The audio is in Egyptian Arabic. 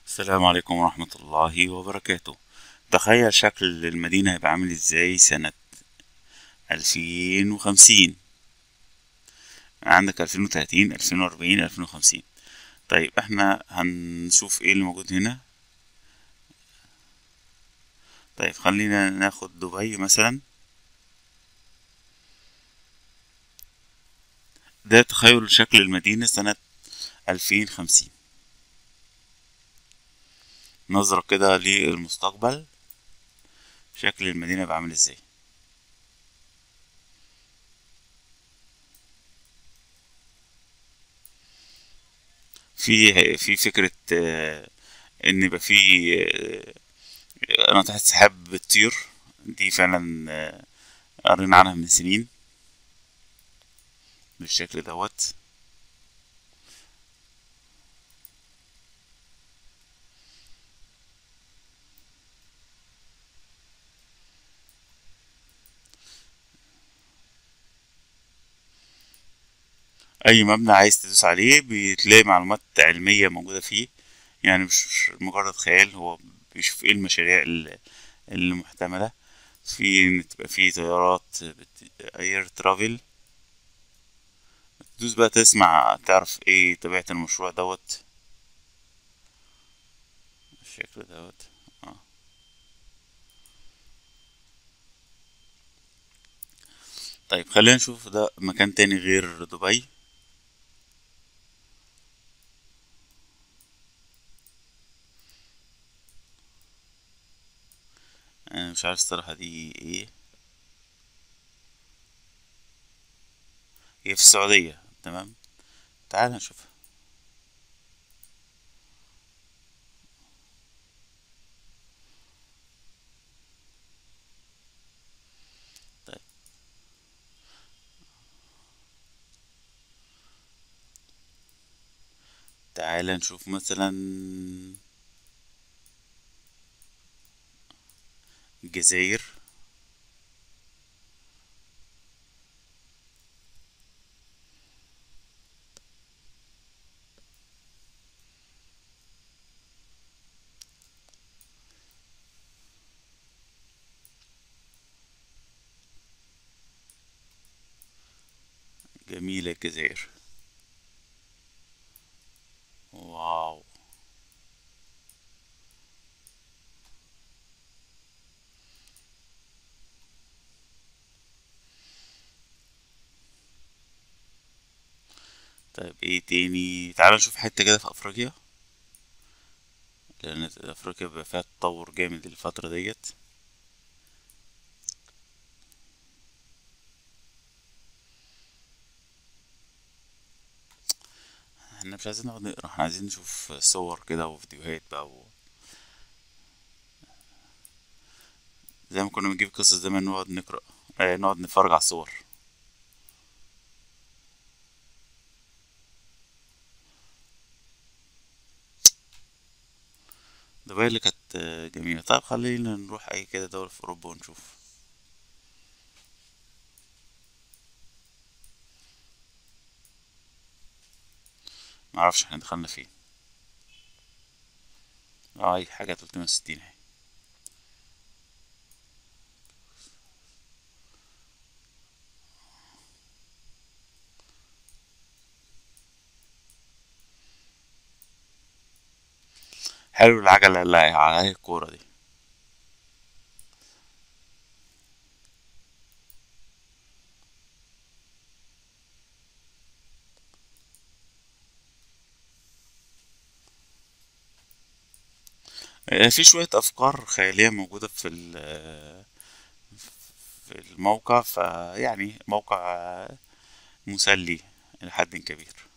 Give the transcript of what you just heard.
السلام عليكم ورحمة الله وبركاته تخيل شكل المدينة هيبقى عامل ازاي سنة ألفين وخمسين عندك ألفين وتلاتين ألفين وأربعين ألفين وخمسين طيب احنا هنشوف ايه اللي موجود هنا طيب خلينا ناخد دبي مثلا ده تخيل شكل المدينة سنة ألفين خمسين نظرة كده للمستقبل شكل المدينة بقى عامل ازاي في في فكرة آه، ان يبقى في آه، ناطحة سحاب بتطير دي فعلا آه، قرينا عنها من سنين بالشكل دوت اي مبنى عايز تدوس عليه بتلاقي معلومات علمية موجودة فيه يعني مش مش مجرد خيال هو بيشوف ايه المشاريع ال- المحتملة في ان تبقى في طيارات اير ترافل تدوس بقى تسمع تعرف ايه طبيعة المشروع دوت الشكل دوت اه طيب خلينا نشوف ده مكان تاني غير دبي انا مش عارف الصراحة دي ايه هي في السعودية تمام تعال نشوفها طيب تعال نشوف مثلا الجزائر جميلة الجزائر واو طيب ايه تاني تعال نشوف حتة كده في افريقيا لان افريقيا بيبقى فيها تطور جامد الفترة ديت احنا مش عايزين نقعد نقرا احنا عايزين نشوف صور كده وفيديوهات بقى و... زي ما كنا بنجيب قصص زمان نقعد نقرا اه نقعد نتفرج على الصور دبي اللي كانت آه، جميلة طيب خلينا نروح اي كده دولة في اوروبا ونشوف معرفش احنا دخلنا فين اه اي حاجة 360 اهي حلو العجلة اللي عليها الكورة دي آه، في شوية أفكار خيالية موجودة في ال- في الموقع فيعني موقع مسلي إلى حد كبير